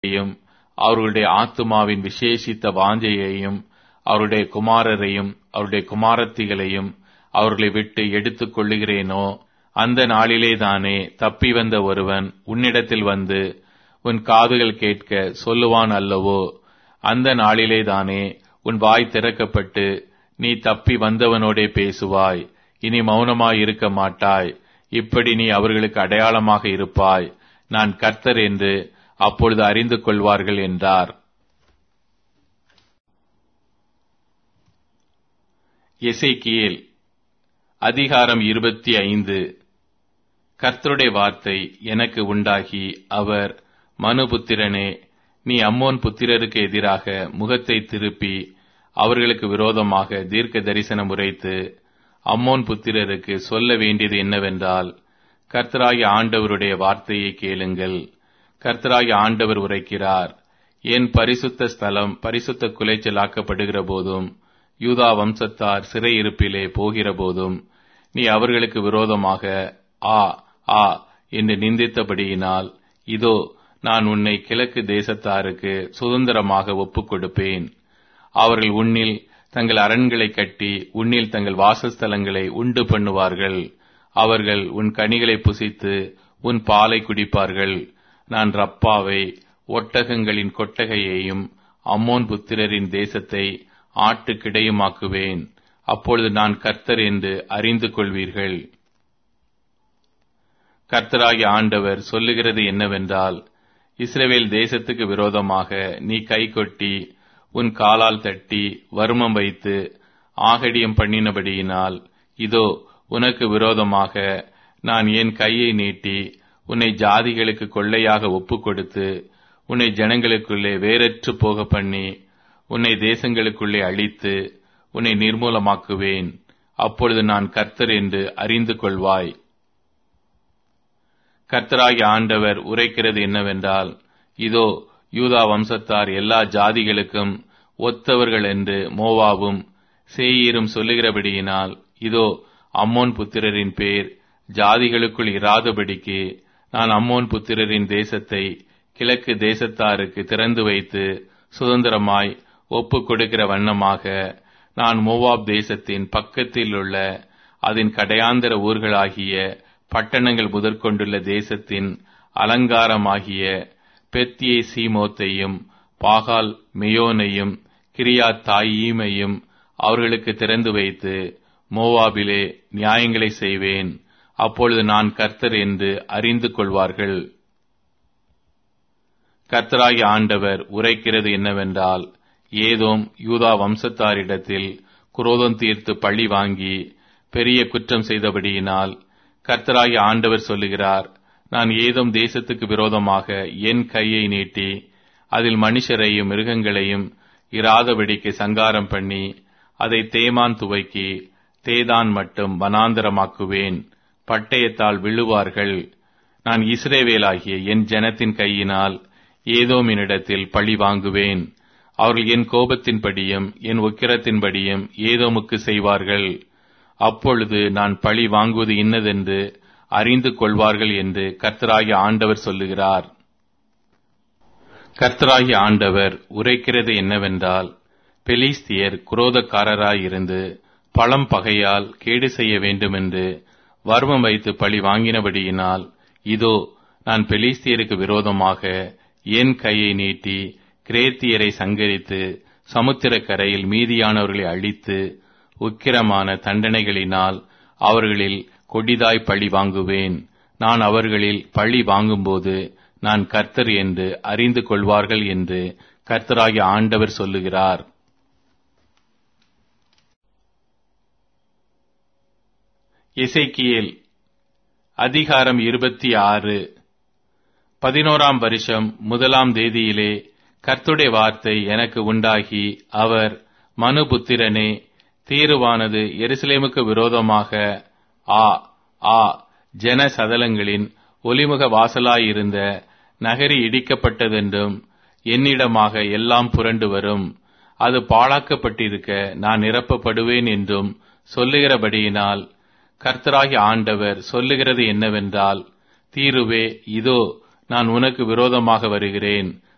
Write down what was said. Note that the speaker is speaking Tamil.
யும் அவர்களுடைய ஆத்துமாவின் விசேஷித்த வாஞ்சையையும் அவருடைய குமாரரையும் அவருடைய குமாரத்திகளையும் அவர்களை விட்டு எடுத்துக் கொள்ளுகிறேனோ அந்த நாளிலேதானே தப்பி வந்த ஒருவன் உன்னிடத்தில் வந்து உன் காதுகள் கேட்க சொல்லுவான் அல்லவோ அந்த நாளிலேதானே உன் வாய் திறக்கப்பட்டு நீ தப்பி வந்தவனோடே பேசுவாய் இனி மௌனமாய் இருக்க மாட்டாய் இப்படி நீ அவர்களுக்கு அடையாளமாக இருப்பாய் நான் கர்த்தர் என்று அப்பொழுது அறிந்து கொள்வார்கள் என்றார் எசேக்கியேல் அதிகாரம் இருபத்தி ஐந்து கர்த்தருடைய வார்த்தை எனக்கு உண்டாகி அவர் மனுபுத்திரனே நீ அம்மோன் புத்திரருக்கு எதிராக முகத்தை திருப்பி அவர்களுக்கு விரோதமாக தீர்க்க தரிசனம் உரைத்து அம்மோன் புத்திரருக்கு சொல்ல வேண்டியது என்னவென்றால் கர்த்தராகிய ஆண்டவருடைய வார்த்தையை கேளுங்கள் கர்த்தராகிய ஆண்டவர் உரைக்கிறார் என் பரிசுத்த ஸ்தலம் பரிசுத்த குலைச்சலாக்கப்படுகிற போதும் யூதா வம்சத்தார் சிறையிருப்பிலே போகிற போதும் நீ அவர்களுக்கு விரோதமாக ஆ ஆ என்று நிந்தித்தபடியினால் இதோ நான் உன்னை கிழக்கு தேசத்தாருக்கு சுதந்திரமாக ஒப்புக் கொடுப்பேன் அவர்கள் உன்னில் தங்கள் அரண்களை கட்டி உன்னில் தங்கள் வாசஸ்தலங்களை உண்டு பண்ணுவார்கள் அவர்கள் உன் கனிகளை புசித்து உன் பாலை குடிப்பார்கள் நான் ரப்பாவை ஒட்டகங்களின் கொட்டகையையும் அம்மோன் புத்திரரின் தேசத்தை ஆட்டுக்கிடையுமாக்குவேன் அப்பொழுது நான் கர்த்தர் என்று அறிந்து கொள்வீர்கள் கர்த்தராகிய ஆண்டவர் சொல்லுகிறது என்னவென்றால் இஸ்ரவேல் தேசத்துக்கு விரோதமாக நீ கை கொட்டி உன் காலால் தட்டி வருமம் வைத்து ஆகடியம் பண்ணினபடியினால் இதோ உனக்கு விரோதமாக நான் என் கையை நீட்டி உன்னை ஜாதிகளுக்கு கொள்ளையாக ஒப்புக் கொடுத்து உன்னை ஜனங்களுக்குள்ளே வேறற்று போக பண்ணி உன்னை தேசங்களுக்குள்ளே அழித்து உன்னை நிர்மூலமாக்குவேன் அப்பொழுது நான் கர்த்தர் என்று அறிந்து கொள்வாய் கர்த்தராகிய ஆண்டவர் உரைக்கிறது என்னவென்றால் இதோ யூதா வம்சத்தார் எல்லா ஜாதிகளுக்கும் ஒத்தவர்கள் என்று மோவாவும் சேயீரும் சொல்லுகிறபடியினால் இதோ அம்மோன் புத்திரரின் பேர் ஜாதிகளுக்குள் இராதபடிக்கு நான் அம்மோன் புத்திரரின் தேசத்தை கிழக்கு தேசத்தாருக்கு திறந்து வைத்து சுதந்திரமாய் ஒப்புக் கொடுக்கிற வண்ணமாக நான் மோவாப் தேசத்தின் பக்கத்தில் உள்ள அதன் கடையாந்தர ஊர்களாகிய பட்டணங்கள் முதற்கொண்டுள்ள தேசத்தின் அலங்காரமாகிய பெத்தியே சீமோத்தையும் பாகால் மெயோனையும் கிரியாத் தாயீமையும் அவர்களுக்கு திறந்து வைத்து மோவாபிலே நியாயங்களை செய்வேன் அப்பொழுது நான் கர்த்தர் என்று அறிந்து கொள்வார்கள் கர்த்தராகிய ஆண்டவர் உரைக்கிறது என்னவென்றால் ஏதோம் யூதா வம்சத்தாரிடத்தில் குரோதம் தீர்த்து பழி வாங்கி பெரிய குற்றம் செய்தபடியினால் கர்த்தராகிய ஆண்டவர் சொல்லுகிறார் நான் ஏதும் தேசத்துக்கு விரோதமாக என் கையை நீட்டி அதில் மனுஷரையும் மிருகங்களையும் இராதபடிக்கு சங்காரம் பண்ணி அதை தேமான் துவைக்கி தேதான் மட்டும் வனாந்தரமாக்குவேன் பட்டயத்தால் விழுவார்கள் நான் இஸ்ரேவேலாகிய என் ஜனத்தின் கையினால் ஏதோமினிடத்தில் பழி வாங்குவேன் அவர்கள் என் கோபத்தின்படியும் என் உக்கிரத்தின்படியும் ஏதோமுக்கு செய்வார்கள் அப்பொழுது நான் பழி வாங்குவது இன்னதென்று அறிந்து கொள்வார்கள் என்று கர்த்தராகிய ஆண்டவர் சொல்லுகிறார் கர்த்தராகிய ஆண்டவர் உரைக்கிறது என்னவென்றால் பெலிஸ்தியர் குரோதக்காரராயிருந்து பழம் பகையால் கேடு செய்ய வேண்டுமென்று வர்மம் வைத்து பழி வாங்கினபடியினால் இதோ நான் பெலிஸ்தியருக்கு விரோதமாக என் கையை நீட்டி கிரேத்தியரை சங்கரித்து சமுத்திரக்கரையில் மீதியானவர்களை அழித்து உக்கிரமான தண்டனைகளினால் அவர்களில் கொடிதாய் பழி வாங்குவேன் நான் அவர்களில் பழி வாங்கும்போது நான் கர்த்தர் என்று அறிந்து கொள்வார்கள் என்று கர்த்தராகிய ஆண்டவர் சொல்லுகிறார் இசைக்கியேல் அதிகாரம் இருபத்தி ஆறு பதினோராம் வருஷம் முதலாம் தேதியிலே கர்த்துடைய வார்த்தை எனக்கு உண்டாகி அவர் மனுபுத்திரனே தீருவானது எருசலேமுக்கு விரோதமாக ஆ ஆ ஜன சதலங்களின் ஒலிமுக வாசலாயிருந்த நகரி இடிக்கப்பட்டதென்றும் என்னிடமாக எல்லாம் புரண்டு வரும் அது பாழாக்கப்பட்டிருக்க நான் நிரப்பப்படுவேன் என்றும் சொல்லுகிறபடியினால் கர்த்தராகி ஆண்டவர் சொல்லுகிறது என்னவென்றால் தீருவே இதோ நான் உனக்கு விரோதமாக வருகிறேன்